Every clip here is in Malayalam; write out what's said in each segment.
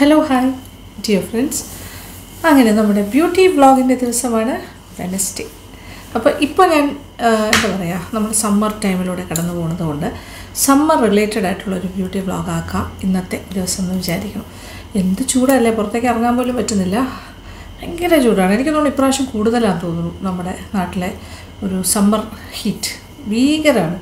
ഹലോ ഹായ് ഡിയർ ഫ്രണ്ട്സ് അങ്ങനെ നമ്മുടെ ബ്യൂട്ടി വ്ളോഗിൻ്റെ ദിവസമാണ് വെനസ്ഡേ അപ്പോൾ ഇപ്പോൾ ഞാൻ ആ, എന്താ പറയുക നമ്മൾ സമ്മർ ടൈമിലൂടെ കടന്നു പോകുന്നത് കൊണ്ട് സമ്മർ റിലേറ്റഡ് ആയിട്ടുള്ള ഒരു ബ്യൂട്ടി വ്ളോഗ് ആക്കാം ഇന്നത്തെ ദിവസം എന്ന് വിചാരിക്കണം എന്ത് ചൂടല്ലേ പുറത്തേക്ക് ഇറങ്ങാൻ പോലും പറ്റുന്നില്ല ഭയങ്കര ചൂടാണ് എനിക്ക് തോന്നുന്നു ഇപ്രാവശ്യം കൂടുതലാണെന്ന് തോന്നുന്നു നമ്മുടെ നാട്ടിലെ ഒരു സമ്മർ ഹീറ്റ് ഭീകരമാണ്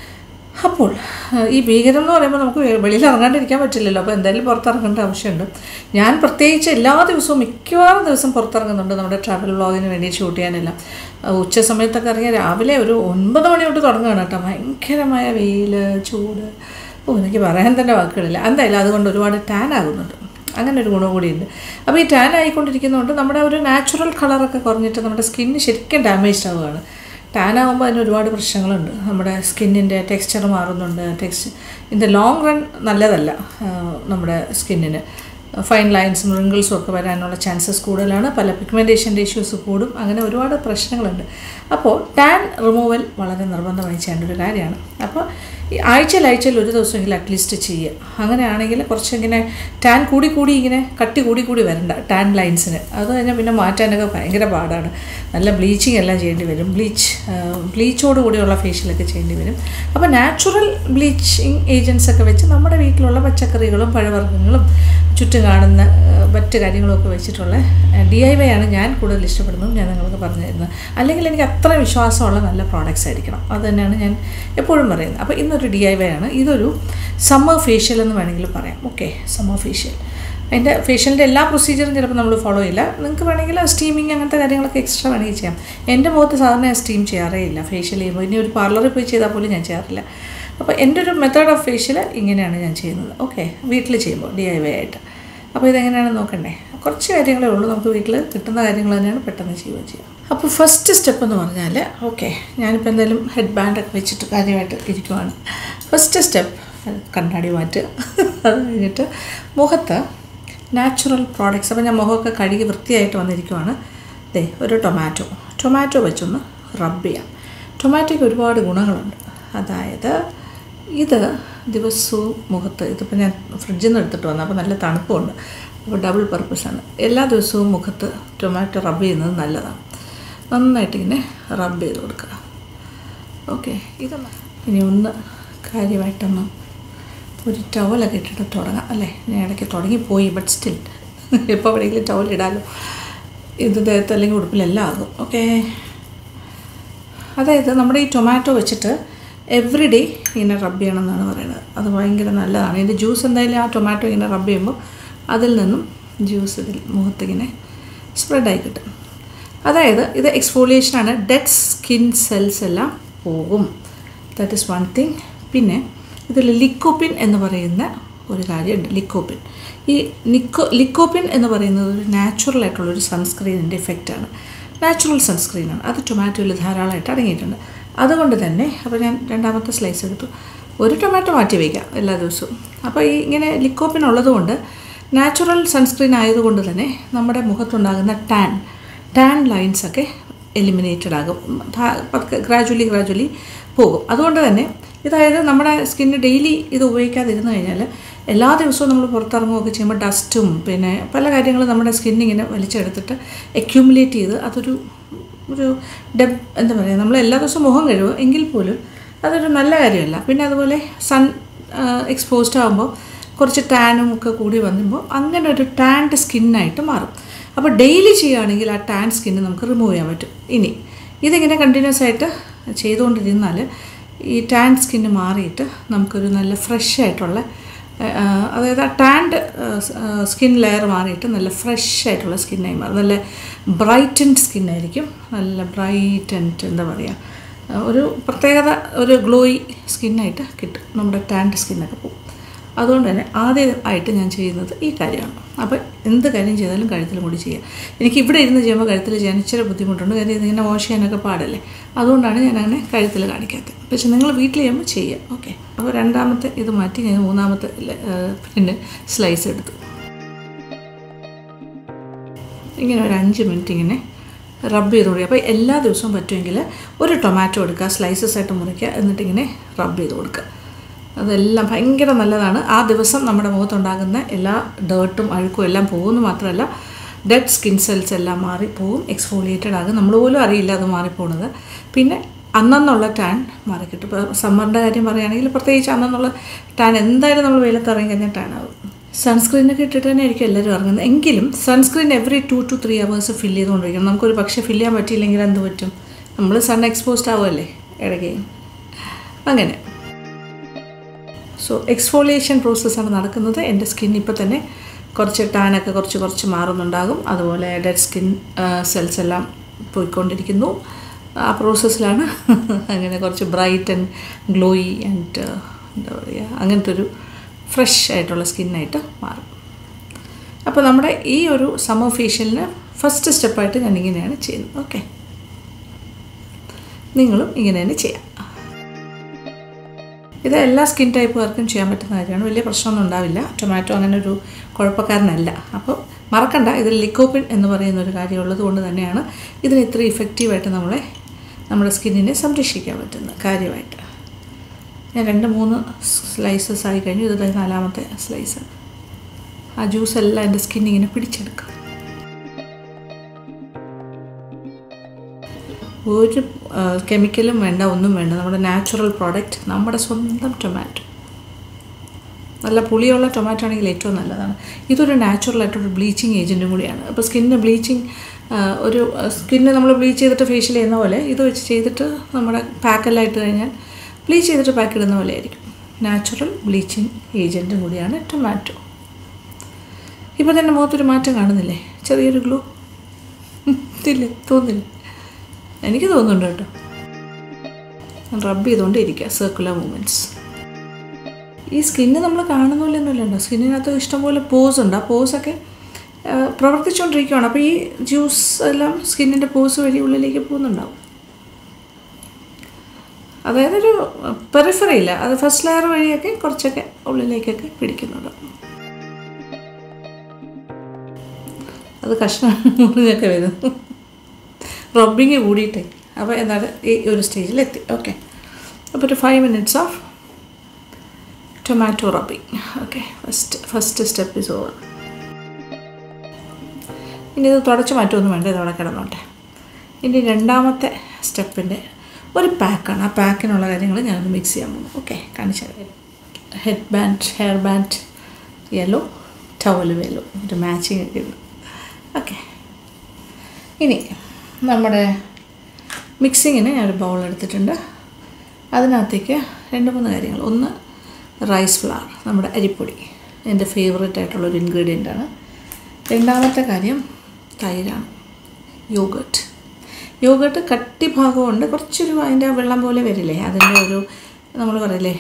അപ്പോൾ ഏഹ്, ഈ ഭീകരം എന്ന് പറയുമ്പോൾ നമുക്ക് വെ- വെളിയിൽ ഇറങ്ങാണ്ടിരിക്കാൻ പറ്റില്ലല്ലോ അപ്പോൾ എന്തായാലും പുറത്തിറങ്ങേണ്ട ആവശ്യമുണ്ട് ഞാൻ പ്രത്യേകിച്ച് എല്ലാ ദിവസവും മിക്കവാറും ദിവസം പുറത്തിറങ്ങുന്നുണ്ട് നമ്മുടെ ട്രാവൽ വ്ളോഗിന് വേണ്ടി ഷൂട്ട് ചെയ്യാനെല്ലാം ഏഹ്, ഉച്ച സമയത്തൊക്കെ ഇറങ്ങിയ രാവിലെ ഒരു ഒൻപത് മണി തൊട്ട് തുടങ്ങുകയാണ് കേട്ടോ ഭയങ്കരമായ വെയിൽ ചൂട് ഓ എനിക്ക് പറയാൻ തന്നെ വാക്കുകളില്ല എന്തായാലും അതുകൊണ്ട് ഒരുപാട് ടാൻ ആകുന്നുണ്ട് അങ്ങനെ ഒരു ഗുണം കൂടിയുണ്ട് അപ്പോൾ ഈ ടാൻ ആയിക്കൊണ്ടിരിക്കുന്നതുകൊണ്ട് നമ്മുടെ ഒരു നാച്ചുറൽ കളറൊക്കെ കുറഞ്ഞിട്ട് നമ്മുടെ സ്കിന്ന് ശരിക്കും ഡാമേജ് ആവുകയാണ് ടാൻ ആകുമ്പോൾ അതിന് ഒരുപാട് പ്രശ്നങ്ങളുണ്ട് നമ്മുടെ സ്കിന്നിൻ്റെ ടെക്സ്ചർ മാറുന്നുണ്ട് text in the long run നല്ലതല്ല ആ, നമ്മുടെ സ്കിന്നിന് ഫൈൻ ലൈൻസും റിങ്കിൾസും ഒക്കെ വരാനുള്ള ചാൻസസ് കൂടുതലാണ് പല പിഗ്മെൻറ്റേഷൻ്റെ ഇഷ്യൂസ് കൂടും അങ്ങനെ ഒരുപാട് പ്രശ്നങ്ങളുണ്ട് അപ്പോൾ ടാൻ റിമൂവൽ വളരെ നിർബന്ധമായി ചെയ്യേണ്ട ഒരു കാര്യമാണ് അപ്പോൾ ഈ ആഴ്ചയിൽ ആഴ്ചയിൽ ഒരു ദിവസമെങ്കിലും അറ്റ്ലീസ്റ്റ് ചെയ്യുക അങ്ങനെയാണെങ്കിൽ കുറച്ചിങ്ങനെ ടാൻ കൂടി കൂടി ഇങ്ങനെ കട്ടി കൂടി കൂടി വരണ്ട ടാൻ ലൈൻസിന് അത് കഴിഞ്ഞാൽ പിന്നെ മാറ്റാനൊക്കെ ഭയങ്കര പാടാണ് നല്ല ബ്ലീച്ചിങ് എല്ലാം ചെയ്യേണ്ടി വരും ബ്ലീച്ച് ബ്ലീച്ചോട് കൂടിയുള്ള ഫേഷ്യലൊക്കെ ചെയ്യേണ്ടി വരും അപ്പോൾ നാച്ചുറൽ ബ്ലീച്ചിങ് ഏജൻസ് ഒക്കെ വെച്ച് നമ്മുടെ വീട്ടിലുള്ള പച്ചക്കറികളും പഴവർഗ്ഗങ്ങളും ചുറ്റും കാണുന്ന ആ, മറ്റ് കാര്യങ്ങളൊക്കെ വെച്ചിട്ടുള്ള ഡി ഐ വൈ ആണ് ഞാൻ കൂടുതൽ ഇഷ്ടപ്പെടുന്നത് ഞാൻ നിങ്ങൾക്ക് പറഞ്ഞു തരുന്നത് അല്ലെങ്കിൽ എനിക്ക് അത്ര വിശ്വാസമുള്ള നല്ല പ്രോഡക്റ്റ്സ് ആയിരിക്കണം അത് തന്നെയാണ് ഞാൻ എപ്പോഴും പറയുന്നത് അപ്പോൾ ഇന്നൊരു ഡി ഐ വൈ ആണ് ഇതൊരു സമ്മർ ഫേഷ്യൽ എന്ന് വേണമെങ്കിൽ പറയാം ഓക്കെ സമ്മർ ഫേഷ്യൽ അതിൻ്റെ ഫേഷ്യലിൻ്റെ എല്ലാ പ്രൊസീജിയറും ചിലപ്പോൾ നമ്മൾ ഫോളോ ചെയ്യില്ല നിങ്ങൾക്ക് വേണമെങ്കിൽ സ്റ്റീമിങ് അങ്ങനത്തെ കാര്യങ്ങളൊക്കെ എക്സ്ട്രാ വേണമെങ്കിൽ ചെയ്യാം എൻ്റെ മുഖത്ത് സാധാരണ ഞാൻ സ്റ്റീം ചെയ്യാറേ ഇല്ല ഫേഷ്യൽ ചെയ്യുമ്പോൾ ഇനി ഒരു പാർലറിൽ പോയി ചെയ്താൽ പോലും ഞാൻ ചെയ്യാറില്ല അപ്പോൾ എൻ്റെ ഒരു മെത്തേഡ് ഓഫ് ഫേഷ്യൽ ഇങ്ങനെയാണ് ഞാൻ ചെയ്യുന്നത് ഓക്കെ വീട്ടിൽ ചെയ്യുമ്പോൾ ഡി ഐ വൈ ആയിട്ട് അപ്പോൾ ഇതെങ്ങനെയാണെന്ന് നോക്കണ്ടേ കുറച്ച് കാര്യങ്ങളേ ഉള്ളൂ നമുക്ക് വീട്ടിൽ കിട്ടുന്ന കാര്യങ്ങൾ തന്നെയാണ് പെട്ടെന്ന് ചെയ്യുകയും ചെയ്യാം അപ്പോൾ ഫസ്റ്റ് സ്റ്റെപ്പ് എന്ന് പറഞ്ഞാൽ ഓക്കെ ഞാനിപ്പോൾ എന്തായാലും ഹെഡ് ബാൻഡൊക്കെ വെച്ചിട്ട് കാര്യമായിട്ട് ഇരിക്കുവാണ് ഫസ്റ്റ് സ്റ്റെപ്പ് കണ്ണാടി മാറ്റുക അത് കഴിഞ്ഞിട്ട് മുഖത്ത് നാച്ചുറൽ പ്രോഡക്റ്റ്സ് അപ്പോൾ ഞാൻ മുഖമൊക്കെ കഴുകി വൃത്തിയായിട്ട് വന്നിരിക്കുവാണ് ദേ ഒരു ടൊമാറ്റോ ടൊമാറ്റോ വെച്ചൊന്ന് റബ്ബ് ചെയ്യാം ടൊമാറ്റോയ്ക്ക് ഒരുപാട് ഗുണങ്ങളുണ്ട് അതായത് ഇത് ദിവസവും മുഖത്ത് ഇതിപ്പോൾ ഞാൻ ഫ്രിഡ്ജിൽ നിന്ന് എടുത്തിട്ട് വന്നു അപ്പോൾ നല്ല തണുപ്പുണ്ട് അപ്പോൾ ഡബിൾ പർപ്പസാണ് എല്ലാ ദിവസവും മുഖത്ത് ടൊമാറ്റോ റബ്ബ് ചെയ്യുന്നത് നല്ലതാണ് നന്നായിട്ട് ഇങ്ങനെ റബ്ബ് ചെയ്ത് കൊടുക്കുക ഓക്കെ ഇത് ഇനി ഒന്ന് കാര്യമായിട്ടൊന്ന് ഒരു ടവലൊക്കെ ഇട്ടിട്ട് തുടങ്ങാം അല്ലേ ഞാൻ ഇടയ്ക്ക് തുടങ്ങിപ്പോയി ബട്ട് സ്റ്റിൽ ഇപ്പോൾ എവിടെയെങ്കിലും ടവൽ ഇടാലോ ഇത് ദേഹത്ത് അല്ലെങ്കിൽ ഉടുപ്പിലെല്ലാം ആകും ഓക്കെ അതായത് നമ്മുടെ ഈ ടൊമാറ്റോ വെച്ചിട്ട് എവറി ഡേ ഇങ്ങനെ റബ്ബ് ചെയ്യണം എന്നാണ് പറയുന്നത് അത് ഭയങ്കര നല്ലതാണ് ഇതിൻ്റെ ജ്യൂസ് എന്തായാലും ആ ടൊമാറ്റോ ഇങ്ങനെ റബ്ബ് ചെയ്യുമ്പോൾ അതിൽ നിന്നും ജ്യൂസ് ഇതിൽ മുഖത്തിങ്ങനെ സ്പ്രെഡായി കിട്ടും അതായത് ഇത് എക്സ്ഫോളിയേഷനാണ് ഡെഡ് സ്കിൻ സെൽസ് എല്ലാം പോകും ദാറ്റ് ഇസ് വൺ തിങ് പിന്നെ ഇതിൽ ലിക്കോപ്പിൻ എന്ന് പറയുന്ന ഒരു കാര്യമുണ്ട് ലിക്കോപ്പിൻ ഈ നിക്കോ ലിക്കോപ്പിൻ എന്ന് പറയുന്നത് ഒരു നാച്ചുറൽ ആയിട്ടുള്ള ഒരു സൺസ്ക്രീനിൻ്റെ ഇഫക്റ്റാണ് നാച്ചുറൽ സൺസ്ക്രീനാണ് അത് ടൊമാറ്റോയിൽ ധാരാളമായിട്ട് അടങ്ങിയിട്ടുണ്ട് അതുകൊണ്ട് തന്നെ അപ്പോൾ ഞാൻ രണ്ടാമത്തെ സ്ലൈസ് എടുത്തു ഒരു ടൊമാറ്റോ മാറ്റി വയ്ക്കാം എല്ലാ ദിവസവും അപ്പോൾ ഈ ഇങ്ങനെ ലിക്കോപ്പിൻ ഉള്ളതുകൊണ്ട് നാച്ചുറൽ സൺസ്ക്രീൻ ആയതുകൊണ്ട് തന്നെ നമ്മുടെ മുഖത്തുണ്ടാകുന്ന ടാൻ ടാൻ ലൈൻസ് ഒക്കെ എലിമിനേറ്റഡ് ആകും ഗ്രാജുവലി ഗ്രാജുവലി പോകും അതുകൊണ്ട് തന്നെ ഇതായത് നമ്മുടെ സ്കിന്ന് ഡെയിലി ഇത് ഉപയോഗിക്കാതിരുന്നു കഴിഞ്ഞാൽ എല്ലാ ദിവസവും നമ്മൾ പുറത്തിറങ്ങുകയൊക്കെ ചെയ്യുമ്പോൾ ഡസ്റ്റും പിന്നെ പല കാര്യങ്ങളും നമ്മുടെ സ്കിന്നിങ്ങനെ വലിച്ചെടുത്തിട്ട് അക്യൂമുലേറ്റ് ചെയ്ത് അതൊരു ഒരു ഡെബ് എന്താ പറയുക നമ്മൾ എല്ലാ ദിവസവും മുഖം കഴുകും എങ്കിൽ പോലും അതൊരു നല്ല കാര്യമല്ല പിന്നെ അതുപോലെ സൺ എക്സ്പോസ്ഡ് ആകുമ്പോൾ കുറച്ച് ടാനും ഒക്കെ കൂടി വന്നുമ്പോൾ അങ്ങനെ ഒരു ടാൻഡ് സ്കിന്നായിട്ട് മാറും അപ്പോൾ ഡെയിലി ചെയ്യുകയാണെങ്കിൽ ആ ടാൻ സ്കിന്ന് നമുക്ക് റിമൂവ് ചെയ്യാൻ പറ്റും ഇനി ഇതിങ്ങനെ കണ്ടിന്യൂസ് ആയിട്ട് ചെയ്തുകൊണ്ടിരുന്നാൽ ഈ ടാൻ സ്കിന്ന് മാറിയിട്ട് നമുക്കൊരു നല്ല ഫ്രഷ് ആയിട്ടുള്ള ആ, അതായത് ആ ടാൻഡ് സ്കിൻ ലെയർ മാറിയിട്ട് നല്ല ഫ്രഷ് ആയിട്ടുള്ള സ്കിന്നായി മാറും നല്ല ബ്രൈറ്റൻഡ് സ്കിന്നായിരിക്കും നല്ല ബ്രൈറ്റൻഡ് എന്താ പറയുക ആ, ഒരു പ്രത്യേകത ഒരു ഗ്ലോയി സ്കിന്നായിട്ട് കിട്ടും നമ്മുടെ ടാൻഡ് സ്കിന്നൊക്കെ പോകും അതുകൊണ്ട് തന്നെ ആദ്യമായിട്ട് ഞാൻ ചെയ്യുന്നത് ഈ കാര്യമാണ് അപ്പോൾ എന്ത് കാര്യം ചെയ്താലും കഴുത്തിലും കൂടി ചെയ്യുക എനിക്ക് ഇവിടെ ഇരുന്ന് ചെയ്യുമ്പോൾ കഴുത്തിൽ ചെയ്യാൻ ഇച്ചിരി ബുദ്ധിമുട്ടുണ്ട് കാര്യം ഇതിങ്ങനെ വാഷ് ചെയ്യാനൊക്കെ പാടല്ലേ അതുകൊണ്ടാണ് ഞാൻ അങ്ങനെ കഴുത്തിൽ കാണിക്കാത്തത് പക്ഷെ നിങ്ങൾ വീട്ടിൽ ചെയ്യുമ്പോൾ ചെയ്യുക ഓക്കെ അപ്പോൾ രണ്ടാമത്തെ ഇത് മാറ്റി ഞാൻ മൂന്നാമത്തെ ല- ആ, പിന്നെ സ്ലൈസ് എടുത്തു ഇങ്ങനെ ഒരു അഞ്ച് മിനിറ്റ് ഇങ്ങനെ റബ്ബ് ചെയ്ത് കൊടുക്കുക അപ്പോൾ എല്ലാ ദിവസവും പറ്റുമെങ്കിൽ ഒരു ടൊമാറ്റോ എടുക്കുക സ്ലൈസസ് ആയിട്ട് മുറിക്കുക എന്നിട്ട് ഇങ്ങനെ റബ്ബ് ചെയ്ത് കൊടുക്കുക അതെല്ലാം ഭയങ്കര നല്ലതാണ് ആ ദിവസം നമ്മുടെ മുഖത്തുണ്ടാകുന്ന എല്ലാ ഡേർട്ടും അഴുക്കും എല്ലാം പോകുന്നു മാത്രമല്ല ഡെഡ് സ്കിൻ സെൽസ് എല്ലാം മാറിപ്പോവും എക്സ്ഫോളിയേറ്റഡ് ആകും നമ്മൾ പോലും അറിയില്ല അത് മാറിപ്പോണത് പിന്നെ അന്നെന്നുള്ള ടാൻ മാറിക്കിട്ടും ഇപ്പോൾ സമ്മറിൻ്റെ കാര്യം പറയുകയാണെങ്കിൽ പ്രത്യേകിച്ച് അന്നെന്നുള്ള ടാൻ എന്തായാലും നമ്മൾ വെയിലത്ത് ഇറങ്ങി കഴിഞ്ഞാൽ ടാൻ ആവും സൺസ്ക്രീനൊക്കെ ഇട്ടിട്ട് തന്നെ ആയിരിക്കും എല്ലാവരും ഇറങ്ങുന്നത് എങ്കിലും sunscreen every two two three hours fill ചെയ്തുകൊണ്ടിരിക്കണം നമുക്കൊരു പക്ഷേ ഫില്ല് ചെയ്യാൻ പറ്റിയില്ലെങ്കിൽ എന്ത് പറ്റും നമ്മൾ സൺ എക്സ്പോസ്ഡ് ആവുമല്ലേ ഇടയ്ക്ക് അങ്ങനെ സോ എക്സ്ഫോളിയേഷൻ പ്രോസസ്സാണ് നടക്കുന്നത് എൻ്റെ സ്കിൻ ഇപ്പോൾ തന്നെ കുറച്ച് ടാനൊക്കെ കുറച്ച് കുറച്ച് മാറുന്നുണ്ടാകും അതുപോലെ ഡെഡ് സ്കിൻ സെൽസ് എല്ലാം പോയിക്കൊണ്ടിരിക്കുന്നു ആ പ്രോസസ്സിലാണ് അങ്ങനെ കുറച്ച് ബ്രൈറ്റ് ആൻഡ് ഗ്ലോയി ആൻഡ് എന്താ പറയുക അങ്ങനത്തെ ഒരു ഫ്രഷ് ആയിട്ടുള്ള സ്കിന്നായിട്ട് മാറും അപ്പോൾ നമ്മുടെ ഈ ഒരു സമ്മർ ഫേഷ്യലിന് ഫസ്റ്റ് സ്റ്റെപ്പായിട്ട് ഞാൻ ഇങ്ങനെയാണ് ചെയ്യുന്നത് ഓക്കെ നിങ്ങളും ഇങ്ങനെ തന്നെ ചെയ്യാം ഇത് എല്ലാ സ്കിൻ ടൈപ്പുകാർക്കും ചെയ്യാൻ പറ്റുന്ന കാര്യമാണ് വലിയ പ്രശ്നമൊന്നും ഉണ്ടാവില്ല ടൊമാറ്റോ അങ്ങനെ ഒരു കുഴപ്പക്കാരനല്ല അപ്പോൾ മറക്കണ്ട ഇതിൽ ലിക്കോപ്പിൻ എന്ന് പറയുന്ന ഒരു കാര്യമുള്ളത് കൊണ്ട് തന്നെയാണ് ഇതിന് ഇത്ര ഇഫക്റ്റീവായിട്ട് നമ്മളെ നമ്മുടെ സ്കിന്നിനെ സംരക്ഷിക്കാൻ പറ്റുന്ന കാര്യമായിട്ട് ഞാൻ രണ്ട് മൂന്ന് സ്ലൈസസ് ആയി കഴിഞ്ഞു ഇത് നാലാമത്തെ സ്ലൈസ് ആ ജ്യൂസ് എല്ലാം എൻ്റെ സ്കിന്നിങ്ങനെ പിടിച്ചെടുക്കും ഒരു കെമിക്കലും വേണ്ട ഒന്നും വേണ്ട നമ്മുടെ നാച്ചുറൽ പ്രോഡക്റ്റ് നമ്മുടെ സ്വന്തം ടൊമാറ്റോ നല്ല പുളിയുള്ള ടൊമാറ്റോ ആണെങ്കിൽ ഏറ്റവും നല്ലതാണ് ഇതൊരു നാച്ചുറൽ ആയിട്ടൊരു ബ്ലീച്ചിങ് ഏജൻറ്റും കൂടിയാണ് അപ്പോൾ സ്കിന്നിന് ബ്ലീച്ചിങ് ഒരു സ്കിന്ന് നമ്മൾ ബ്ലീച്ച് ചെയ്തിട്ട് ഫേഷ്യൽ ചെയ്യുന്ന പോലെ ഇത് വെച്ച് ചെയ്തിട്ട് നമ്മുടെ പാക്കെല്ലാം ഇട്ട് കഴിഞ്ഞാൽ ബ്ലീച്ച് ചെയ്തിട്ട് പാക്ക് ഇടുന്ന പോലെ ആയിരിക്കും നാച്ചുറൽ ബ്ലീച്ചിങ് ഏജൻറ്റും കൂടിയാണ് ടൊമാറ്റോ ഇപ്പോൾ തന്നെ മുഖത്തൊരു മാറ്റം കാണുന്നില്ലേ ചെറിയൊരു ഗ്ലോ ഇല്ലേ തോന്നില്ല എനിക്ക് തോന്നുന്നുണ്ട് കേട്ടോ റബ്ബ് ചെയ്തുകൊണ്ട് ഇരിക്കുക സർക്കുലർ മൂവ്മെൻറ്റ്സ് ഈ സ്കിന്ന് നമ്മൾ കാണുന്നില്ലെന്നല്ലോ സ്കിന്നിനകത്ത് ഇഷ്ടംപോലെ പോസ് ഉണ്ട് ആ പോസൊക്കെ പ്രവർത്തിച്ചുകൊണ്ടിരിക്കുകയാണ് അപ്പോൾ ഈ ജ്യൂസ് എല്ലാം സ്കിന്നിൻ്റെ പോസ് വഴി ഉള്ളിലേക്ക് പോകുന്നുണ്ടാവും അതായത് ഒരു പെറിഫറി ഇല്ല അത് ഫസ്റ്റ് ലെയർ വഴിയൊക്കെ കുറച്ചൊക്കെ ഉള്ളിലേക്കൊക്കെ പിടിക്കുന്നുണ്ട് അത് കഷ്ണം മുറിഞ്ഞൊക്കെ വരുന്നു റബ്ബിങ് കൂടിയിട്ടേ അപ്പോൾ എന്താണ് ഈ ഒരു സ്റ്റേജിലെത്തി ഓക്കെ അപ്പോൾ ഒരു five minutes of tomato rubbing okay first first step is over ഇനി ഇത് തുടച്ച് മാറ്റമൊന്നും വേണ്ട ഇതവിടെ കിടന്നോട്ടെ ഇനി രണ്ടാമത്തെ സ്റ്റെപ്പിൻ്റെ ഒരു പാക്കാണ് ആ പാക്കിനുള്ള കാര്യങ്ങൾ ഞാനൊന്ന് മിക്സ് ചെയ്യാൻ പോകുന്നു ഓക്കെ കാണിച്ചു head band hair band yellow towel yellow ഒരു മാച്ചിങ് ഒക്കെ ഉണ്ട് ഓക്കെ ഇനി നമ്മുടെ മിക്സിങ്ങിന് ഞാനൊരു ബൗൾ എടുത്തിട്ടുണ്ട് അതിനകത്തേക്ക് രണ്ട് മൂന്ന് കാര്യങ്ങൾ ഒന്ന് റൈസ് ഫ്ലവർ നമ്മുടെ അരിപ്പൊടി എൻ്റെ ഫേവറേറ്റ് ആയിട്ടുള്ളൊരു ഇൻഗ്രീഡിയൻ്റാണ് രണ്ടാമത്തെ കാര്യം തൈരാണ് യോഗട്ട് യോഗട്ട് കട്ടി ഭാഗമുണ്ട് കുറച്ചൊരു അതിൻ്റെ വെള്ളം പോലെ വരില്ലേ അതിൻ്റെ ഒരു നമ്മൾ പറയില്ലേ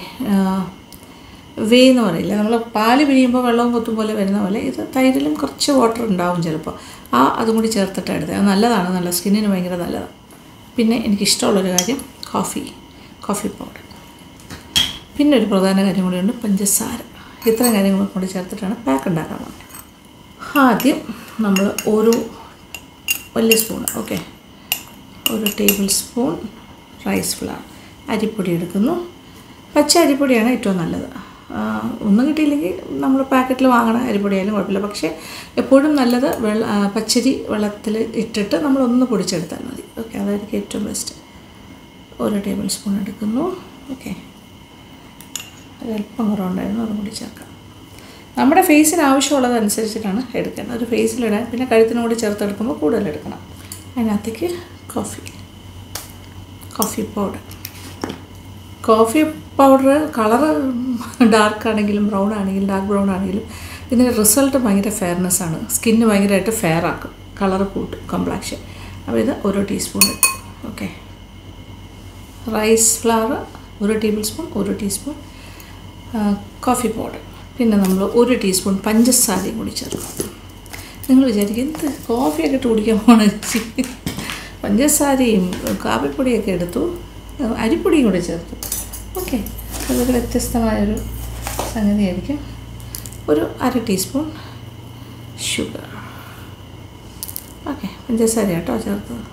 വേ എന്ന് പറയില്ലേ നമ്മൾ പാല് പിരിയുമ്പോൾ വെള്ളവും കൊത്തും പോലെ വരുന്ന പോലെ ഇത് തൈരിലും കുറച്ച് വാട്ടർ ഉണ്ടാവും ചിലപ്പോൾ ആ അതും കൂടി ചേർത്തിട്ട് എടുത്തത് അത് നല്ലതാണ് നല്ല സ്കിന്നിന് ഭയങ്കര നല്ലതാണ് പിന്നെ എനിക്കിഷ്ടമുള്ളൊരു കാര്യം കോഫി കോഫി പൗഡർ പിന്നെ ഒരു പ്രധാന കാര്യം കൂടിയുണ്ട് പഞ്ചസാര ഇത്രയും കാര്യങ്ങൾ കൂടി ചേർത്തിട്ടാണ് പാക്ക് ഉണ്ടാക്കാൻ പോകുന്നത് ആദ്യം നമ്മൾ ഒരു വലിയ സ്പൂൺ ഓക്കെ ഒരു ടേബിൾ സ്പൂൺ റൈസ് ഫ്ലവർ അരിപ്പൊടി എടുക്കുന്നു പച്ച അരിപ്പൊടിയാണ് ഏറ്റവും നല്ലത് ഒന്നും കിട്ടിയില്ലെങ്കിൽ നമ്മൾ പാക്കറ്റിൽ വാങ്ങണ അരിപ്പൊടിയായാലും കുഴപ്പമില്ല പക്ഷേ എപ്പോഴും നല്ലത് വെള്ള പച്ചരി വെള്ളത്തിൽ ഇട്ടിട്ട് നമ്മളൊന്ന് പൊടിച്ചെടുത്താൽ മതി ഓക്കെ അതായിരിക്കും ഏറ്റവും ബെസ്റ്റ് ഒരു ടേബിൾ സ്പൂൺ എടുക്കുന്നു ഓക്കെ ഒരല്പം കുറവുണ്ടായിരുന്നു അതും കൂടി ചേർക്കാം നമ്മുടെ ഫേസിന് ആവശ്യമുള്ളതനുസരിച്ചിട്ടാണ് എടുക്കേണ്ടത് ഒരു ഫേസിലിടാൻ പിന്നെ കഴുത്തിനും കൂടി ചേർത്തെടുക്കുമ്പോൾ കൂടുതൽ എടുക്കണം അതിനകത്തേക്ക് coffee coffee powder coffee powder colour dark ആണെങ്കിലും ബ്രൗൺ ആണെങ്കിലും ഡാർക്ക് ബ്രൗൺ ആണെങ്കിലും ഇതിൻ്റെ റിസൾട്ട് ഭയങ്കര ഫെയർനെസ് ആണ് സ്കിന്ന് ഭയങ്കരമായിട്ട് ഫെയർ ആക്കും കളറ് കൂട്ടും കോംപ്ലാക്ഷൻ അപ്പോൾ ഇത് ഓരോ ടീസ്പൂൺ ഇട്ടു ഓക്കെ റൈസ് ഫ്ലവർ ഒരു ടേബിൾ സ്പൂൺ ഒരു ടീസ്പൂൺ കോഫി പൗഡർ പിന്നെ നമ്മൾ ഒരു ടീസ്പൂൺ പഞ്ചസാരയും കൂടി ചേർക്കും നിങ്ങൾ വിചാരിക്കും എന്ത് കോഫിയൊക്കെ ഇട്ട് കുടിക്കാൻ പോകണ പഞ്ചസാരയും കാപ്പിപ്പൊടിയൊക്കെ എടുത്തു അരിപ്പൊടിയും കൂടി ചേർത്തു ഓക്കെ അതൊരു വ്യത്യസ്തമായൊരു സംഗതിയായിരിക്കും ഒരു അര ടീസ്പൂൺ ഷുഗർ ഓക്കെ പഞ്ചസാര കേട്ടോ ചേർത്തത്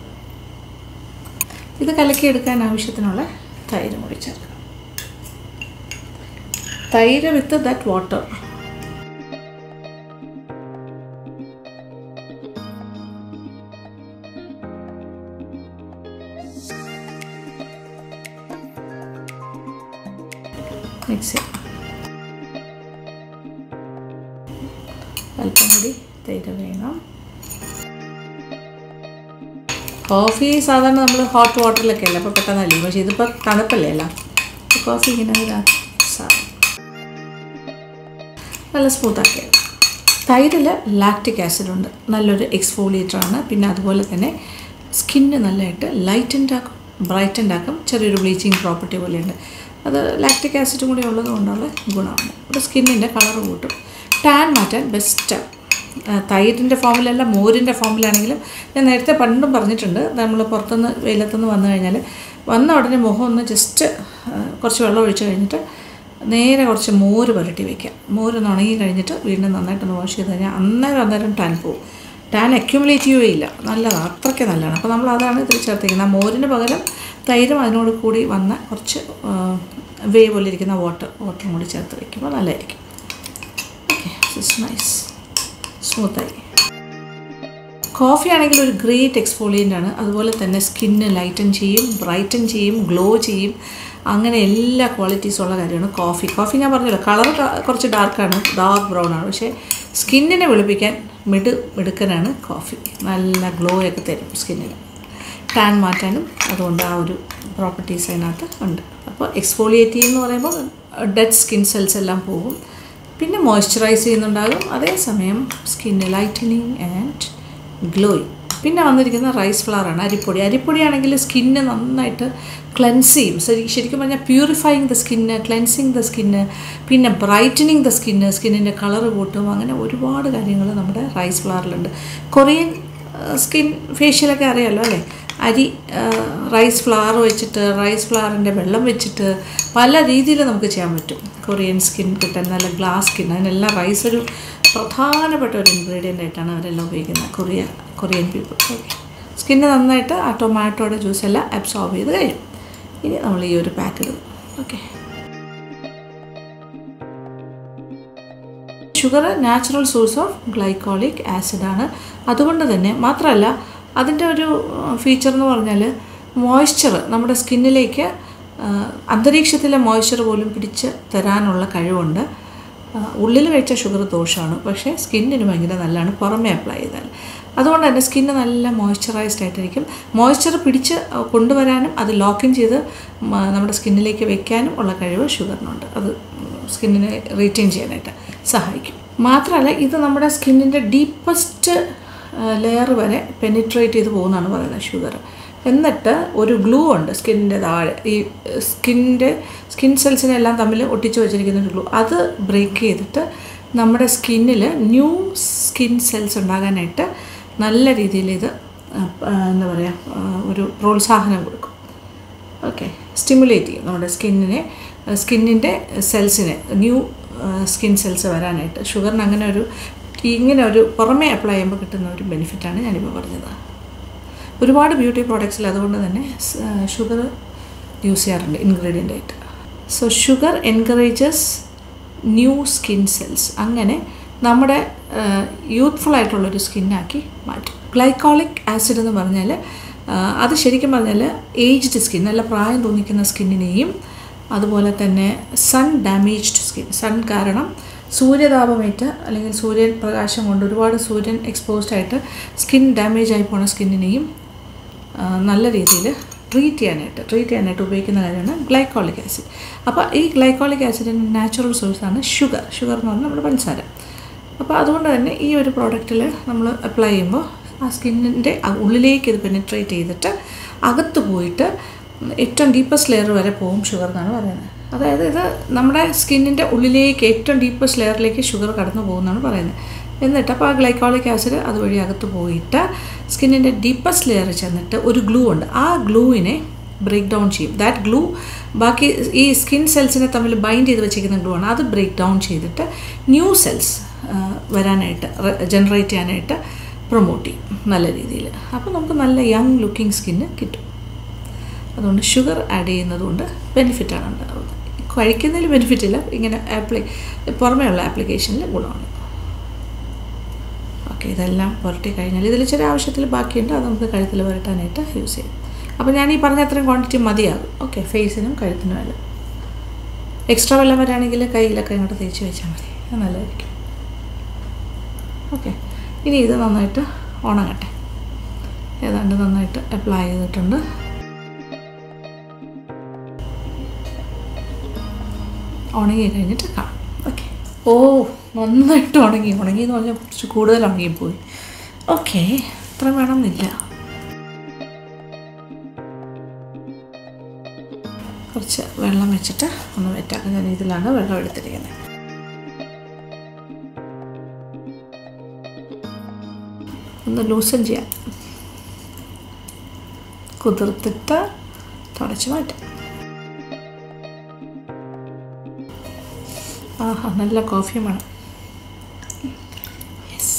ഇത് കലക്കിയെടുക്കാൻ ആവശ്യത്തിനുള്ള തൈരും കൂടി ചേർക്കാം തൈര് വിത്ത് ദാറ്റ് വാട്ടർ മിക്സ് ചെയ്യാം അല്പം കൂടി തൈര് വേണം കോഫി സാധാരണ നമ്മൾ ഹോട്ട് വാട്ടറിലൊക്കെ അല്ലേ അപ്പോൾ പെട്ടെന്ന് അല്ലേ പക്ഷേ ഇതിപ്പോൾ തണുപ്പല്ലേ അല്ല അപ്പോൾ കോഫി ഇങ്ങനെ ഇതിനകത്ത് mix ആവും. നല്ല സ്മൂത്താക്കി തൈരിൽ ലാക്റ്റിക് ആസിഡ് ഉണ്ട് നല്ലൊരു എക്സ്ഫോളിയേറ്റർ ആണ് പിന്നെ അതുപോലെ തന്നെ സ്കിന്ന് നല്ലതായിട്ട് ലൈറ്റൻഡ് ആക്കും ബ്രൈറ്റൻഡ് ആക്കും ചെറിയൊരു ബ്ലീച്ചിങ് പ്രോപ്പർട്ടി പോലെയുണ്ട് അത് ലാക്റ്റിക് ആസിഡും കൂടി ഉള്ളത് കൊണ്ടുള്ള ഗുണമാണ് ഒരു സ്കിന്നിൻ്റെ കളർ കൂട്ടും ടാൻ മാറ്റാൻ ബെസ്റ്റാണ് തൈരിൻ്റെ ഫോമിലല്ല മോരിൻ്റെ ഫോമിലാണെങ്കിലും ഞാൻ നേരത്തെ പണ്ടും പറഞ്ഞിട്ടുണ്ട് നമ്മൾ പുറത്തുനിന്ന് വെയിലത്തുനിന്ന് വന്നു കഴിഞ്ഞാൽ വന്ന ഉടനെ മുഖം ഒന്ന് ജസ്റ്റ് കുറച്ച് വെള്ളം ഒഴിച്ച് കഴിഞ്ഞിട്ട് നേരെ കുറച്ച് മോര് പുരട്ടി വയ്ക്കാം മോരൊന്ന് ഉണങ്ങി കഴിഞ്ഞിട്ട് വീണ്ടും നന്നായിട്ടൊന്ന് വാഷ് ചെയ്ത് കഴിഞ്ഞാൽ അന്നേരം അന്നേരം ടാൻ പോവും ടാൻ അക്യുമുലേറ്റ് ചെയ്യുകയേ ഇല്ല നല്ലതാണ് അത്രയ്ക്ക് നല്ലതാണ് അപ്പോൾ നമ്മൾ അതാണ് ഇതിൽ ചേർത്തിരിക്കുന്നത് ആ മോരിന് പകരം തൈരും അതിനോട് കൂടി വന്ന കുറച്ച് വേ പോലെ ഇരിക്കുന്ന വാട്ടർ വാട്ടറും കൂടി ചേർത്ത് വയ്ക്കുമ്പോൾ നല്ലതായിരിക്കും ഓക്കെ ഇറ്റ്സ് നൈസ് സ്മൂത്തായി കോഫി ആണെങ്കിൽ ഒരു ഗ്രേറ്റ് എക്സ്ഫോളിയൻ്റ് ആണ് അതുപോലെ തന്നെ സ്കിന്ന് ലൈറ്റൻ ചെയ്യും ബ്രൈറ്റൻ ചെയ്യും ഗ്ലോ ചെയ്യും അങ്ങനെ എല്ലാ ക്വാളിറ്റീസും ഉള്ള കാര്യമാണ് കോഫി കോഫി ഞാൻ പറഞ്ഞല്ലോ കളർ കുറച്ച് ഡാർക്കാണ് ഡാർക്ക് ബ്രൗൺ ആണ് പക്ഷേ സ്കിന്നിനെ വെളുപ്പിക്കാൻ മിടു മിടുക്കനാണ് കോഫി നല്ല ഗ്ലോ ഒക്കെ തരും സ്കിന്നിന് ടാൻ മാറ്റാനും അതുകൊണ്ട് ആ ഒരു പ്രോപ്പർട്ടീസ് അതിനകത്ത് ഉണ്ട് അപ്പോൾ എക്സ്ഫോളിയേറ്റ് എന്ന് പറയുമ്പോൾ ഡെഡ് സ്കിൻ സെൽസ് എല്ലാം പോകും പിന്നെ മോയ്സ്ചറൈസ് ചെയ്യുന്നുണ്ടാകും അതേസമയം സ്കിന്ന് ലൈറ്റനിങ് ആൻഡ് ഗ്ലോയിങ് പിന്നെ വന്നിരിക്കുന്ന റൈസ് ഫ്ലവർ ആണ് അരിപ്പൊടി അരിപ്പൊടിയാണെങ്കിൽ സ്കിന്ന് നന്നായിട്ട് ക്ലെൻസ് ചെയ്യും ശരി ശരിക്കും പറഞ്ഞാൽ purifying the skin cleansing the skin പിന്നെ ബ്രൈറ്റനിങ് ദ സ്കിന്ന് സ്കിന്നിൻ്റെ കളർ കൂട്ടും അങ്ങനെ ഒരുപാട് കാര്യങ്ങൾ നമ്മുടെ റൈസ് ഫ്ലവറിലുണ്ട് കൊറിയൻ സ്കിൻ ഫേഷ്യലൊക്കെ അറിയാമല്ലോ അല്ലേ അരി റൈസ് ഫ്ലവർ വെച്ചിട്ട് റൈസ് ഫ്ലവറിൻ്റെ വെള്ളം വെച്ചിട്ട് പല രീതിയിൽ നമുക്ക് ചെയ്യാൻ പറ്റും കൊറിയൻ സ്കിൻ കിട്ടാൻ നല്ല ഗ്ലാസ് സ്കിൻ അതിനെല്ലാം റൈസ് ഒരു പ്രധാനപ്പെട്ട ഒരു ഇൻഗ്രീഡിയൻ്റ് ആയിട്ടാണ് അവരെല്ലാം ഉപയോഗിക്കുന്നത് Korea Korean people okay skin നന്നായിട്ട് ആ ടൊമാറ്റോയുടെ ജ്യൂസ് എല്ലാം അബ്സോർബ് ചെയ്ത് കഴിയും ഇനി നമ്മൾ ഈ ഒരു പാക്ക് ഇടും okay sugar natural source of glycolic ആസിഡാണ് അതുകൊണ്ട് തന്നെ മാത്രമല്ല അതിൻ്റെ ഒരു ഫീച്ചർ എന്ന് പറഞ്ഞാൽ മോയ്സ്ചർ നമ്മുടെ സ്കിന്നിലേക്ക് അന്തരീക്ഷത്തിലെ മോയ്സ്ചർ പോലും പിടിച്ച് തരാനുള്ള കഴിവുണ്ട് ഉള്ളിൽ കഴിച്ച ഷുഗർ ദോഷമാണ് പക്ഷേ സ്കിന്നിന് ഭയങ്കര നല്ലതാണ് പുറമേ അപ്ലൈ ചെയ്താൽ അതുകൊണ്ട് തന്നെ സ്കിന്ന് നല്ല മോയ്സ്ചറൈസ്ഡ് ആയിട്ടിരിക്കും മോയ്സ്ചർ പിടിച്ച് കൊണ്ടുവരാനും അത് ലോക്കിൻ ചെയ്ത് നമ്മുടെ സ്കിന്നിലേക്ക് വെക്കാനും ഉള്ള കഴിവ് ഷുഗറിനുണ്ട് അത് സ്കിന്നിനെ റീറ്റെയിൻ ചെയ്യാനായിട്ട് സഹായിക്കും മാത്രമല്ല ഇത് നമ്മുടെ സ്കിന്നിൻ്റെ ഡീപ്പസ്റ്റ് ലെയർ വരെ പെനിട്രേറ്റ് ചെയ്ത് പോകുന്നതാണ് പറയുന്നത് ഷുഗർ എന്നിട്ട് ഒരു ഗ്ലൂ ഉണ്ട് സ്കിന്നിൻ്റെ താഴെ ഈ സ്കിന്നിൻ്റെ സ്കിൻ സെൽസിനെല്ലാം തമ്മിൽ ഒട്ടിച്ച് വെച്ചിരിക്കുന്ന ഒരു ഗ്ലൂ അത് ബ്രേക്ക് ചെയ്തിട്ട് നമ്മുടെ സ്കിന്നിൽ ന്യൂ സ്കിൻ സെൽസ് ഉണ്ടാകാനായിട്ട് നല്ല രീതിയിൽ ഇത് എന്താ പറയുക ഒരു പ്രോത്സാഹനം കൊടുക്കും ഓക്കെ സ്റ്റിമുലേറ്റ് ചെയ്യും നമ്മുടെ സ്കിന്നിനെ സ്കിന്നിൻ്റെ സെൽസിനെ ന്യൂ സ്കിൻ സെൽസ് വരാനായിട്ട് ഷുഗറിന് അങ്ങനെ ഒരു ഇങ്ങനെ ഒരു പുറമേ അപ്ലൈ ചെയ്യുമ്പോൾ കിട്ടുന്ന ഒരു ബെനിഫിറ്റാണ് ഞാനിപ്പോൾ പറഞ്ഞത് ഒരുപാട് ബ്യൂട്ടി പ്രോഡക്ട്സിൽ അതുകൊണ്ട് തന്നെ ഷുഗർ യൂസ് ചെയ്യാറുണ്ട് ഇൻഗ്രീഡിയൻ്റ് ആയിട്ട് so sugar encourages new skin cells അങ്ങനെ നമ്മുടെ യൂത്ത്ഫുൾ ആയിട്ടുള്ളൊരു സ്കിന്നാക്കി മാറ്റും ഗ്ലൈക്കോളിക് ആസിഡ് എന്ന് പറഞ്ഞാൽ അത് ശരിക്കും പറഞ്ഞാൽ ഏജ്ഡ് സ്കിൻ നല്ല പ്രായം തോന്നിക്കുന്ന സ്കിന്നിനെയും അതുപോലെ തന്നെ സൺ ഡാമേജ്ഡ് സ്കിൻ സൺ കാരണം സൂര്യതാപമേറ്റ് അല്ലെങ്കിൽ സൂര്യൻ പ്രകാശം കൊണ്ട് ഒരുപാട് സൂര്യൻ എക്സ്പോസ്ഡ് ആയിട്ട് സ്കിൻ ഡാമേജ് ആയി പോണ സ്കിന്നിനെയും നല്ല രീതിയിൽ ട്രീറ്റ് ചെയ്യാനായിട്ട് ട്രീറ്റ് ചെയ്യാനായിട്ട് ഉപയോഗിക്കുന്ന കാര്യമാണ് ഗ്ലൈക്കോളിക് ആസിഡ് അപ്പോൾ ഈ ഗ്ലൈക്കോളിക് ആസിഡിൻ്റെ നാച്ചുറൽ സോഴ്സാണ് ഷുഗർ ഷുഗർ എന്ന് പറഞ്ഞാൽ നമ്മുടെ പഞ്ചസാര അപ്പോൾ അതുകൊണ്ട് തന്നെ ഈ ഒരു പ്രോഡക്റ്റിൽ നമ്മൾ അപ്ലൈ ചെയ്യുമ്പോൾ ആ സ്കിന്നിൻ്റെ ഉള്ളിലേക്ക് ഇത് പെനിട്രേറ്റ് ചെയ്തിട്ട് അകത്ത് പോയിട്ട് ഏറ്റവും ഡീപ്പസ്റ്റ് ലെയർ വരെ പോകും ഷുഗർ എന്നാണ് പറയുന്നത് അതായത് ഇത് നമ്മുടെ സ്കിന്നിൻ്റെ ഉള്ളിലേക്ക് ഏറ്റവും ഡീപ്പസ്റ്റ് ലെയറിലേക്ക് ഷുഗർ കടന്നു പോകുമെന്നാണ് പറയുന്നത് എന്നിട്ട് അപ്പോൾ ആ ഗ്ലൈക്കോളിക് ആസിഡ് അതുവഴി അകത്ത് പോയിട്ട് സ്കിന്നിൻ്റെ ഡീപ്പസ്റ്റ് ലെയർ ചെന്നിട്ട് ഒരു ഗ്ലൂ ഉണ്ട് ആ ഗ്ലൂവിനെ ബ്രേക്ക് ഡൗൺ ചെയ്യും ദാറ്റ് ഗ്ലൂ ബാക്കി ഈ സ്കിൻ സെൽസിനെ തമ്മിൽ ബൈൻഡ് ചെയ്ത് വെച്ചിരിക്കുന്ന ഗ്ലൂ ആണ് അത് ബ്രേക്ക് ഡൗൺ ചെയ്തിട്ട് ന്യൂ സെൽസ് വരാനായിട്ട് ജനറേറ്റ് ചെയ്യാനായിട്ട് പ്രൊമോട്ട് ചെയ്യും നല്ല രീതിയിൽ അപ്പോൾ നമുക്ക് നല്ല യങ് ലുക്കിംഗ് സ്കിന്ന് കിട്ടും അതുകൊണ്ട് ഷുഗർ ആഡ് ചെയ്യുന്നത് കൊണ്ട് ബെനിഫിറ്റാണ് ഉണ്ടാകുന്നത് കഴിക്കുന്നതിൽ ബെനിഫിറ്റ് ഇല്ല ഇങ്ങനെ ആപ്ലി പുറമേ ഉള്ള ആപ്ലിക്കേഷനിൽ ഗുണമാണ് ഓക്കെ ഇതെല്ലാം പുരട്ടി കഴിഞ്ഞാൽ ഇതിൽ ചെറിയ ആവശ്യത്തിൽ ബാക്കിയുണ്ട് അത് നമുക്ക് കഴുത്തിൽ പുരട്ടാനായിട്ട് യൂസ് ചെയ്യും അപ്പോൾ ഞാൻ ഈ പറഞ്ഞ അത്രയും ക്വാണ്ടിറ്റി മതിയാകും ഓക്കെ ഫേസിനും കഴുത്തിനും എല്ലാം എക്സ്ട്രാ വെള്ളം വരാണെങ്കിൽ കയ്യിലൊക്കെ ഇങ്ങോട്ട് തേച്ച് വെച്ചാൽ മതി അത് നല്ലതായിരിക്കും ഓക്കെ ഇനി ഇത് നന്നായിട്ട് ഉണങ്ങട്ടെ ഏതാണ്ട് നന്നായിട്ട് അപ്ലൈ ചെയ്തിട്ടുണ്ട് ഉണങ്ങി കഴിഞ്ഞിട്ട് കാണാം ഓക്കെ ഓ നന്നായിട്ട് ഉണങ്ങി ഉണങ്ങി എന്ന് പറഞ്ഞാൽ കുറച്ച് കൂടുതൽ ഉണങ്ങിപ്പോയി ഓക്കെ ഇത്ര വേണമെന്നില്ല കുറച്ച് വെള്ളം വെച്ചിട്ട് ഒന്ന് വെറ്റാക്കാം ഞാൻ ഇതിലാണ് വെള്ളം എടുത്തിരിക്കുന്നത് ഒന്ന് ലൂസൻ ചെയ്യാം കുതിർത്തിട്ട് തുടച്ച് മാറ്റാം ആഹാ നല്ല കോഫി വേണം യെസ്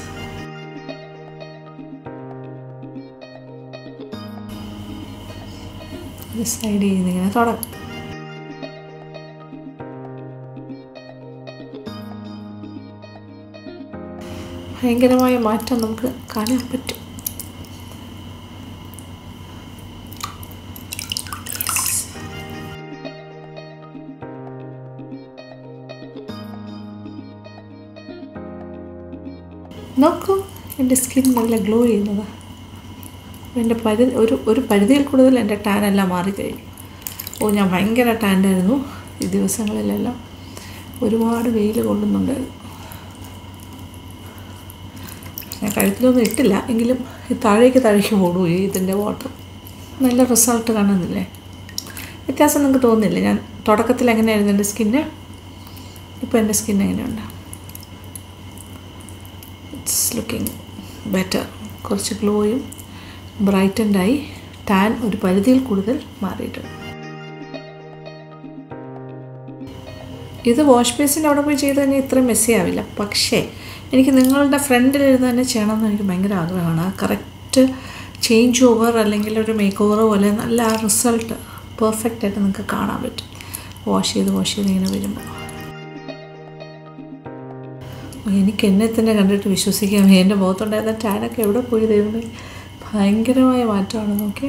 സൈഡ് ചെയ്യുന്ന ഇങ്ങനെ തുടങ്ങും ഭയങ്കരമായ മാറ്റം നമുക്ക് കാണാൻ പറ്റും നോക്കൂ എൻ്റെ സ്കിൻ നല്ല ഗ്ലോ ചെയ്യുന്നതാണ് എൻ്റെ പരിധി ഒരു ഒരു പരിധിയിൽ കൂടുതൽ എൻ്റെ ടാൻ എല്ലാം മാറിക്കഴിഞ്ഞു ഓ ഞാൻ ഭയങ്കര ടാൻഡായിരുന്നു ഈ ദിവസങ്ങളിലെല്ലാം ഒരുപാട് വെയിൽ കൊള്ളുന്നുണ്ടായിരുന്നു ഞാൻ കഴുത്തിലൊന്നും ഇട്ടില്ല എങ്കിലും ഈ താഴേക്ക് താഴേക്ക് ഓടൂ ഈ ഇതിൻ്റെ വാട്ടർ നല്ല റിസൾട്ട് കാണുന്നില്ലേ വ്യത്യാസം നിങ്ങൾക്ക് തോന്നുന്നില്ല ഞാൻ തുടക്കത്തിൽ എങ്ങനെയായിരുന്നു എൻ്റെ സ്കിന്ന് ഇപ്പോൾ എൻ്റെ സ്കിൻ എങ്ങനെയുണ്ട് ഇറ്റ്സ് ലുക്കിംഗ് ബെറ്റർ കുറച്ച് ഗ്ലോയും ബ്രൈറ്റൻഡായി ടാൻ ഒരു പരിധിയിൽ കൂടുതൽ മാറിയിട്ടുണ്ട് ഇത് വാഷ് ബേസിൻ്റെ അവിടെ പോയി ചെയ്ത് കഴിഞ്ഞാൽ ഇത്രയും മെസ്സി ആവില്ല പക്ഷേ എനിക്ക് നിങ്ങളുടെ ഫ്രണ്ടിലിരുന്ന് തന്നെ ചെയ്യണമെന്ന് എനിക്ക് ഭയങ്കര ആഗ്രഹമാണ് ആ കറക്റ്റ് ചേഞ്ച് ഓവർ അല്ലെങ്കിൽ ഒരു മേക്ക് ഓവർ പോലെ നല്ല ആ റിസൾട്ട് പെർഫെക്റ്റ് ആയിട്ട് നിങ്ങൾക്ക് കാണാൻ പറ്റും വാഷ് ചെയ്ത് വാഷ് ചെയ്ത് ഇങ്ങനെ വരുമ്പോൾ എനിക്ക് എന്നെ തന്നെ കണ്ടിട്ട് വിശ്വസിക്കാൻ വയ്യ എൻ്റെ മുഖത്തുണ്ടായിരുന്ന ടാനൊക്കെ എവിടെ പോയി ദൈവമേ ഭയങ്കരമായ മാറ്റമാണ് നോക്കിയേ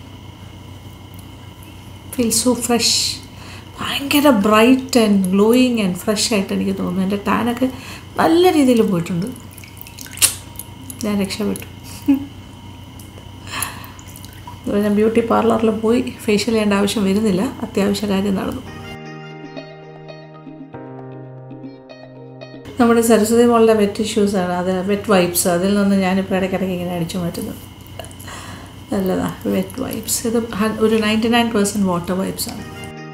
ഫീൽ സോ ഫ്രഷ് ഭയങ്കര bright and glowing and fresh ആയിട്ട് എനിക്ക് തോന്നുന്നു എൻ്റെ ടാനൊക്കെ നല്ല രീതിയിൽ പോയിട്ടുണ്ട് ഞാൻ രക്ഷപ്പെട്ടു അതുപോലെ ഞാൻ ബ്യൂട്ടി പാർലറിൽ പോയി ഫേഷ്യൽ ചെയ്യേണ്ട ആവശ്യം വരുന്നില്ല അത്യാവശ്യ കാര്യം നടന്നു നമ്മുടെ സരസ്വതി മോളുടെ വെറ്റ് ടിഷ്യൂസാണ് അത് വെറ്റ് വൈപ്സ് അതിൽ നിന്ന് ഞാനിപ്പോൾ ഇടയ്ക്കിടയ്ക്ക് ഇങ്ങനെ അടിച്ചു മാറ്റുന്നത് നല്ലതാ വെറ്റ് വൈപ്സ് ഇത് ഹ- ഒരു ninety nine percent water wipes ആണ്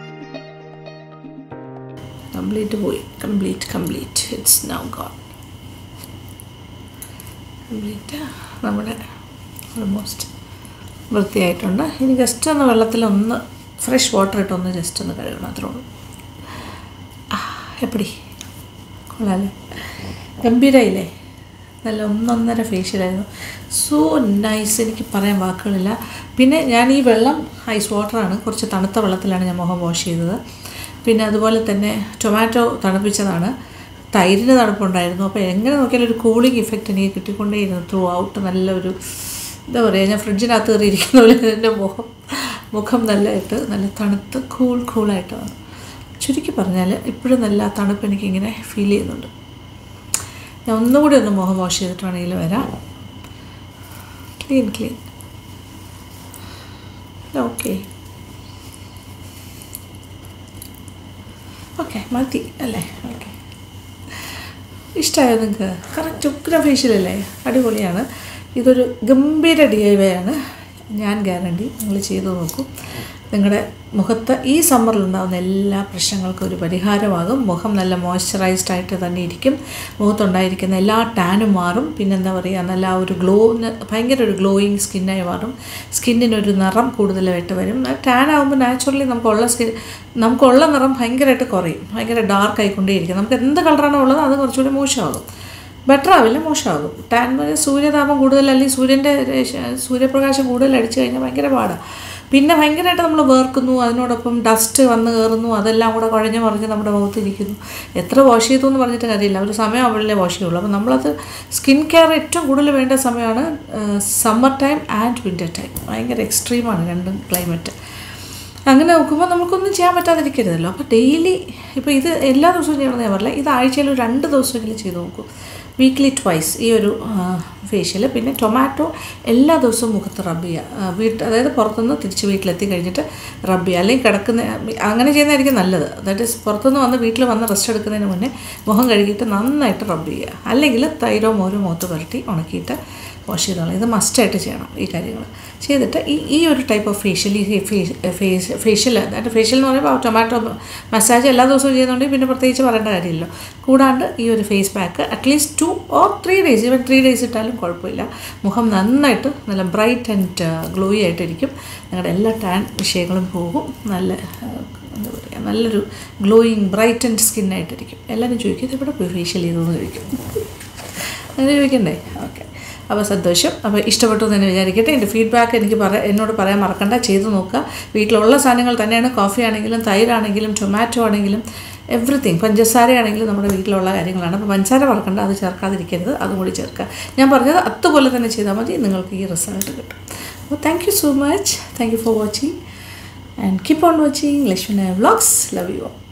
കംപ്ലീറ്റ് പോയി complete complete it's now gone complete നമ്മുടെ ഓൾമോസ്റ്റ് വൃത്തിയായിട്ടുണ്ട് ഇനി ജസ്റ്റ് ഒന്ന് വെള്ളത്തിൽ ഒന്ന് ഫ്രഷ് വാട്ടർ ഇട്ടൊന്ന് ജസ്റ്റ് ഒന്ന് കഴുകണം അത്രേ ഉള്ളൂ ആ എപ്പടി കൊള്ളാല്ലേ ഗംഭീരയില്ലേ നല്ല ഒന്നൊന്നര ഫേഷ്യലായിരുന്നു സോ നൈസ് എനിക്ക് പറയാൻ വാക്കുകളില്ല പിന്നെ ഞാൻ ഈ വെള്ളം ഐസ് വാട്ടറാണ് കുറച്ച് തണുത്ത വെള്ളത്തിലാണ് ഞാൻ മുഖം വാഷ് ചെയ്തത് പിന്നെ അതുപോലെ തന്നെ ടൊമാറ്റോ തണുപ്പിച്ചതാണ് തൈരിന് തണുപ്പുണ്ടായിരുന്നു അപ്പോൾ എങ്ങനെ നോക്കിയാലും ഒരു കൂളിംഗ് ഇഫക്റ്റ് എനിക്ക് കിട്ടിക്കൊണ്ടേയിരുന്നു ത്രൂ ഔട്ട് നല്ലൊരു എന്താ പറയുക ഞാൻ ഫ്രിഡ്ജിനകത്ത് കയറി ഇരിക്കുന്ന പോലെ എൻ്റെ മുഖം മുഖം നല്ലതായിട്ട് നല്ല തണുത്ത് കൂൾ കൂളായിട്ട് വന്നു ചുരുക്കി പറഞ്ഞാൽ ഇപ്പോഴും നല്ല ആ തണുപ്പ് എനിക്കിങ്ങനെ ഫീൽ ചെയ്യുന്നുണ്ട് ഞാൻ ഒന്നുകൂടി ഒന്ന് മുഖം വാഷ് ചെയ്തിട്ട് വേണമെങ്കിൽ വരാം ക്ലീൻ ക്ലീൻ ഓക്കെ ഓക്കെ മതി അല്ലേ ഓക്കെ ഇഷ്ടമായോ നിങ്ങൾക്ക് കറക്റ്റ് ഉഗ്ര ഫേഷ്യലല്ലേ അടിപൊളിയാണ് ഇതൊരു ഗംഭീര ഡി ഐ വൈ ആണ് ഞാൻ ഗ്യാരണ്ടി നിങ്ങൾ ചെയ്തു നോക്കൂ നിങ്ങളുടെ മുഖത്ത് ഈ സമ്മറിൽ ഉണ്ടാകുന്ന എല്ലാ പ്രശ്നങ്ങൾക്കും ഒരു പരിഹാരമാകും മുഖം നല്ല മോയ്സ്ചറൈസ്ഡ് ആയിട്ട് തന്നെ ഇരിക്കും മുഖത്തുണ്ടായിരിക്കുന്ന എല്ലാ ടാനും മാറും പിന്നെന്താ പറയുക നല്ല ആ ഒരു ഗ്ലോ ഭയങ്കര ഒരു ഗ്ലോയിങ് സ്കിന്നായി മാറും സ്കിന്നിനൊരു നിറം കൂടുതലായിട്ട് വരും ടാൻ ആകുമ്പോൾ നാച്ചുറലി നമുക്കുള്ള സ്കിൻ നമുക്കുള്ള നിറം ഭയങ്കരമായിട്ട് കുറയും ഭയങ്കര ഡാർക്ക് ആയിക്കൊണ്ടേയിരിക്കും നമുക്ക് എന്ത് കളറാണോ ഉള്ളത് അത് കുറച്ചുകൂടി മോശമാകും ബെറ്റർ ആവില്ല മോശമാകും ടാൻ എന്ന് പറഞ്ഞാൽ സൂര്യതാപം കൂടുതൽ അല്ലെങ്കിൽ സൂര്യൻ്റെ രേശ- സൂര്യപ്രകാശം കൂടുതൽ അടിച്ചു കഴിഞ്ഞാൽ ഭയങ്കര പാടാണ് പിന്നെ ഭയങ്കരമായിട്ട് നമ്മൾ വേർക്കുന്നു അതിനോടൊപ്പം ഡസ്റ്റ് വന്ന് കയറുന്നു അതെല്ലാം കൂടെ കുഴഞ്ഞ് മറിഞ്ഞ് നമ്മുടെ മുഖത്തിരിക്കുന്നു എത്ര വാഷ് ചെയ്തു എന്ന് പറഞ്ഞിട്ട് കാര്യമില്ല ഒരു സമയം അവളിലെ വാഷ് ചെയ്യുള്ളൂ അപ്പോൾ നമ്മളത് സ്കിൻ കെയർ ഏറ്റവും കൂടുതൽ വേണ്ട സമയമാണ് summer time and winter time ഭയങ്കര എക്സ്ട്രീമാണ് രണ്ടും ക്ലൈമറ്റ് അങ്ങനെ നോക്കുമ്പോൾ നമുക്കൊന്നും ചെയ്യാൻ പറ്റാതിരിക്കരുതല്ലോ അപ്പോൾ ഡെയിലി ഇപ്പോൾ ഇത് എല്ലാ ദിവസവും ചെയ്യണമെന്ന് ഞാൻ പറഞ്ഞില്ല ഇത് ആഴ്ചയിൽ ഒരു രണ്ട് ദിവസമെങ്കിലും ചെയ്ത് നോക്കൂ വീക്ക്ലി ട്വൈസ് ഈ ഒരു ഫേഷ്യൽ പിന്നെ ടൊമാറ്റോ എല്ലാ ദിവസവും മുഖത്ത് റബ്ബ് ചെയ്യുക വീട്ട് അതായത് പുറത്തുനിന്ന് തിരിച്ച് വീട്ടിലെത്തി കഴിഞ്ഞിട്ട് റബ്ബ് ചെയ്യുക അല്ലെങ്കിൽ കിടക്കുന്ന അങ്ങനെ ചെയ്യുന്നതായിരിക്കും നല്ലത് അതായത് പുറത്തുനിന്ന് വന്ന് വീട്ടിൽ വന്ന് റെസ്റ്റ് എടുക്കുന്നതിന് മുന്നേ മുഖം കഴുകിയിട്ട് നന്നായിട്ട് റബ്ബ് ചെയ്യുക അല്ലെങ്കിൽ തൈരോ മോരോ മുഖത്ത് പുരട്ടി ഉണക്കിയിട്ട് വാഷ് ചെയ്തോളാം ഇത് മസ്റ്റായിട്ട് ചെയ്യണം ഈ കാര്യങ്ങൾ ചെയ്തിട്ട് ഈ ഈ ഒരു ടൈപ്പ് ഓഫ് ഫേഷ്യൽ ഈ ഫേസ് ഫേഷ്യൽ അതായത് ഫേഷ്യൽ എന്ന് പറയുമ്പോൾ ടൊമാറ്റോ മസാജ് എല്ലാ ദിവസവും ചെയ്യുന്നുണ്ടെങ്കിൽ പിന്നെ പ്രത്യേകിച്ച് പറയേണ്ട കാര്യമില്ലല്ലോ കൂടാണ്ട് ഈ ഒരു face pack at least two or three days even three days ഇട്ടാലും കുഴപ്പമില്ല മുഖം നന്നായിട്ട് നല്ല ബ്രൈറ്റ് ആൻഡ് ഗ്ലോയി ആയിട്ടിരിക്കും നിങ്ങളുടെ എല്ലാ ടാൻ വിഷയങ്ങളും പോകും നല്ല എന്താ പറയുക നല്ലൊരു ഗ്ലോയിങ് ബ്രൈറ്റ് ആൻഡ് സ്കിന്നായിട്ടിരിക്കും എല്ലാവരും ചോദിക്കും ഇത് ഇവിടെ പോയി ഫേഷ്യൽ ചെയ്തതെന്ന് ചോദിക്കും അങ്ങനെ ചോദിക്കണ്ടേ ഓക്കെ അപ്പോൾ സന്തോഷം അപ്പോൾ ഇഷ്ടപ്പെട്ടു എന്ന് തന്നെ വിചാരിക്കട്ടെ എൻ്റെ ഫീഡ്ബാക്ക് എനിക്ക് പറ എന്നോട് പറയാൻ മറക്കണ്ട ചെയ്തു നോക്കുക വീട്ടിലുള്ള സാധനങ്ങൾ തന്നെയാണ് കോഫി ആണെങ്കിലും തൈരാണെങ്കിലും ടൊമാറ്റോ ആണെങ്കിലും എവറിത്തിങ് പഞ്ചസാര ആണെങ്കിലും നമ്മുടെ വീട്ടിലുള്ള കാര്യങ്ങളാണ് അപ്പോൾ പഞ്ചസാര മറക്കണ്ട അത് ചേർക്കാതിരിക്കരുത് അതും കൂടി ചേർക്കുക ഞാൻ പറഞ്ഞത് അതുപോലെ തന്നെ ചെയ്താൽ മതി നിങ്ങൾക്ക് ഈ റിസൾട്ട് കിട്ടും അപ്പോൾ thank you so much thank you for watching and keep on watching Lakshmana vlogs love you all